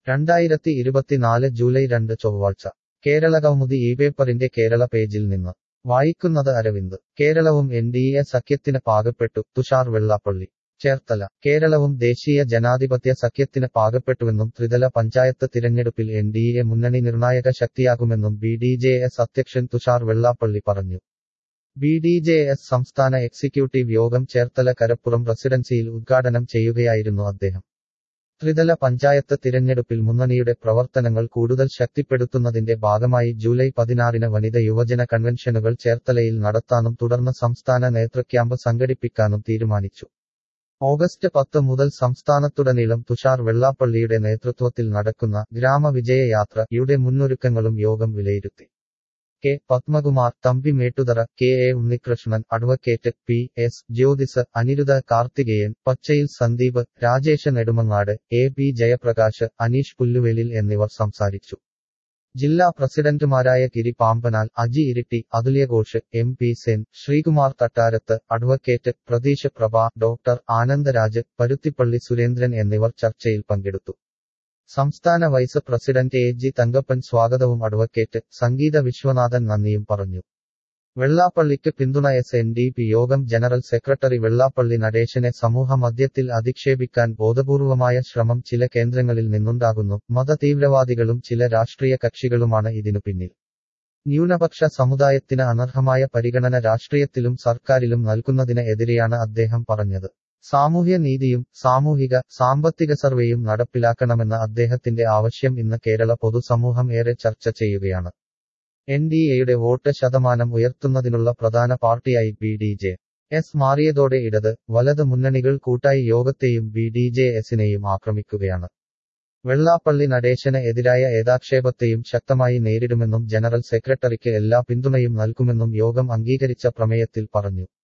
രണ്ടായിരത്തി ഇരുപത്തിനാല് ജൂലൈ രണ്ട് ചൊവ്വാഴ്ച കേരളകൗമുദി ഈ പേപ്പറിന്റെ കേരള പേജിൽ നിന്ന് വായിക്കുന്നത് അരവിന്ദ് കേരളവും എൻ ഡി എ സഖ്യത്തിന് പാകപ്പെട്ടു തുഷാർ വെള്ളാപ്പള്ളി ചേർത്തല കേരളവും ദേശീയ ജനാധിപത്യ സഖ്യത്തിന് പാകപ്പെട്ടുവെന്നും ത്രിതല പഞ്ചായത്ത് തിരഞ്ഞെടുപ്പിൽ എൻ ഡി എ മുന്നണി നിർണായക ശക്തിയാകുമെന്നും ബി ഡി ജെ എസ് അധ്യക്ഷൻ തുഷാർ വെള്ളാപ്പള്ളി പറഞ്ഞു ബി ഡി ജെ എസ് സംസ്ഥാന എക്സിക്യൂട്ടീവ് യോഗം ചേർത്തല കരപ്പുറം റെസിഡൻസിയിൽ ഉദ്ഘാടനം ചെയ്യുകയായിരുന്നു അദ്ദേഹം ത്രിതല പഞ്ചായത്ത് തിരഞ്ഞെടുപ്പിൽ മുന്നണിയുടെ പ്രവർത്തനങ്ങൾ കൂടുതൽ ശക്തിപ്പെടുത്തുന്നതിന്റെ ഭാഗമായി ജൂലൈ പതിനാറിന് വനിത യുവജന കൺവെൻഷനുകൾ ചേർത്തലയിൽ നടത്താനും തുടർന്ന് സംസ്ഥാന നേതൃക്യാമ്പ് സംഘടിപ്പിക്കാനും തീരുമാനിച്ചു ഓഗസ്റ്റ് പത്ത് മുതൽ സംസ്ഥാനത്തുടനീളം തുഷാർ വെള്ളാപ്പള്ളിയുടെ നേതൃത്വത്തിൽ നടക്കുന്ന ഗ്രാമവിജയ യാത്രയുടെ മുന്നൊരുക്കങ്ങളും യോഗം വിലയിരുത്തി K Padmakumar Thampi Mettuthara K A Unnikrishnan advocate P S Jyothis Aniruddha Karthikeyan Pachayil Sandeep Rajesh Nedumangad A P Jayaprakash Aneesh Pulluvelil എന്നിവർ സംസാരിച്ചു ജില്ലാ പ്രസിഡന്റുമാരായ Giri Pampanal Aji Iritty Athulyaghosh M P Sen Sreekumar Thattarath advocate Pratheesh Prabha doctor Anandaraj Paruthippally Surendran എന്നിവർ ചർച്ചയിൽ പങ്കെടുത്തു സംസ്ഥാന vice president A G Thankappan സ്വാഗതവും അഡ്വക്കേറ്റ് സംഗീത വിശ്വനാഥൻ നന്ദിയും പറഞ്ഞു വെള്ളാപ്പള്ളിക്ക് പിന്തുണ എസ് എൻ ഡി പി യോഗം ജനറൽ സെക്രട്ടറി വെള്ളാപ്പള്ളി നടേശനെ സമൂഹ മധ്യത്തിൽ അധിക്ഷേപിക്കാൻ ബോധപൂർവമായ ശ്രമം ചില കേന്ദ്രങ്ങളിൽ നിന്നുണ്ടാകുന്നു മതതീവ്രവാദികളും ചില രാഷ്ട്രീയ കക്ഷികളുമാണ് ഇതിനു പിന്നിൽ ന്യൂനപക്ഷ സമുദായത്തിന് അനർഹമായ പരിഗണന രാഷ്ട്രീയത്തിലും സർക്കാരിലും നൽകുന്നതിന് എതിരെയാണ് അദ്ദേഹം പറഞ്ഞത് സാമൂഹ്യ നീതിയും സാമൂഹിക സാമ്പത്തിക സർവേയും നടപ്പിലാക്കണമെന്ന അദ്ദേഹത്തിന്റെ ആവശ്യം ഇന്ന് കേരള പൊതുസമൂഹം ഏറെ ചർച്ച ചെയ്യുകയാണ് എൻ ഡി എയുടെ വോട്ട് ശതമാനം ഉയർത്തുന്നതിനുള്ള പ്രധാന പാർട്ടിയായി ബി ഡി ജെ എസ് മാറിയതോടെ ഇടത് വലത് മുന്നണികൾ കൂട്ടായി യോഗത്തെയും ബി ഡി ജെ എസിനെയും ആക്രമിക്കുകയാണ് വെള്ളാപ്പള്ളി നടേശന് എതിരായ ഏതാക്ഷേപത്തെയും ശക്തമായി നേരിടുമെന്നും ജനറൽ സെക്രട്ടറിക്ക് എല്ലാ പിന്തുണയും നൽകുമെന്നും യോഗം അംഗീകരിച്ച പ്രമേയത്തിൽ പറഞ്ഞു